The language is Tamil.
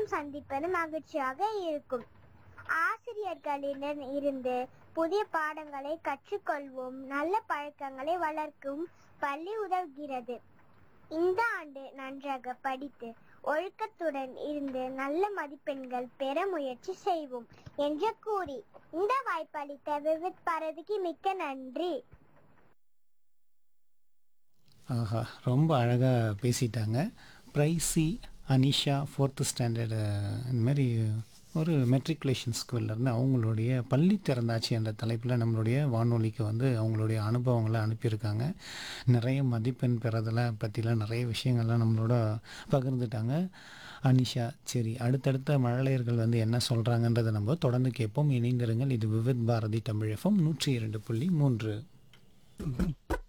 மீண்டும் சந்திப்பது மகிழ்ச்சியாக இருக்கும் ஆசிரியர்களிடம் இருந்து புதிய பாடங்களை கற்றுக்கொள்வோம் நல்ல பழக்கங்களை வளர்க்கும் பள்ளி உதவுகிறது இந்த ஆண்டு நன்றாக படித்து ஒழுக்கத்துடன் இருந்து நல்ல மதிப்பெண்கள் பெற முயற்சி செய்வோம் என்று கூறி இந்த வாய்ப்பளித்த விவித் பாரதிக்கு மிக்க நன்றி ஆஹா ரொம்ப அழகாக பேசிட்டாங்க பிரைசி அனிஷா ஃபோர்த்து ஸ்டாண்டர்டு இந்த மாதிரி ஒரு மெட்ரிகுலேஷன் ஸ்கூல்லேருந்து அவங்களுடைய பள்ளி திறந்தாச்சு என்ற தலைப்பில் நம்மளுடைய வானொலிக்கு வந்து அவங்களுடைய அனுபவங்களை அனுப்பியிருக்காங்க நிறைய மதிப்பெண் பெறதலை பற்றிலாம் நிறைய விஷயங்கள்லாம் நம்மளோட பகிர்ந்துட்டாங்க அனிஷா சரி அடுத்தடுத்த மழலையர்கள் வந்து என்ன சொல்கிறாங்கன்றதை நம்ம தொடர்ந்து கேட்போம் இணைந்திருங்கள் இது விவித் பாரதி தமிழ் எஃப்எம் நூற்றி இரண்டு புள்ளி மூன்று